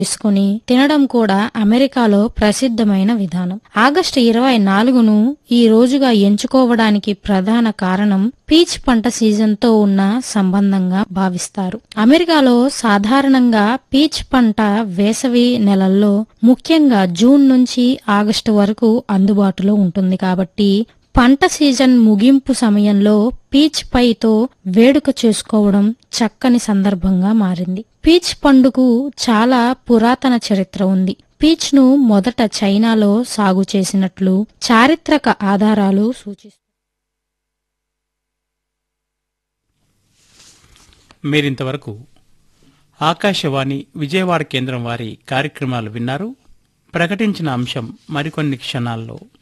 తీసుకుని తినడం కూడా అమెరికాలో ప్రసిద్ధమైన విధానం ఆగస్టు ఇరవై నాలుగును ఈ రోజుగా ఎంచుకోవడానికి ప్రధాన కారణం పీచ్ పంట సీజన్తో ఉన్న సంబంధంగా భావిస్తారు అమెరికాలో సాధారణంగా పీచ్ పంట వేసవి నెలల్లో ముఖ్యంగా జూన్ నుంచి ఆగస్టు వరకు అందుబాటులో ఉంటుంది కాబట్టి పంట సీజన్ ముగింపు సమయంలో పీచ్ పైతో వేడుక చేసుకోవడం చక్కని సందర్భంగా మారింది పీచ్ పండుకు చాలా పురాతన చరిత్ర ఉంది పీచ్ ను మొదట చైనాలో సాగు చేసినట్లు చారిత్రక ఆధారాలు సూచిస్తాయి మీరింతవరకు ఆకాశవాణి విజయవాడ కేంద్రం వారి కార్యక్రమాలు విన్నారు ప్రకటించిన అంశం మరికొన్ని క్షణాల్లో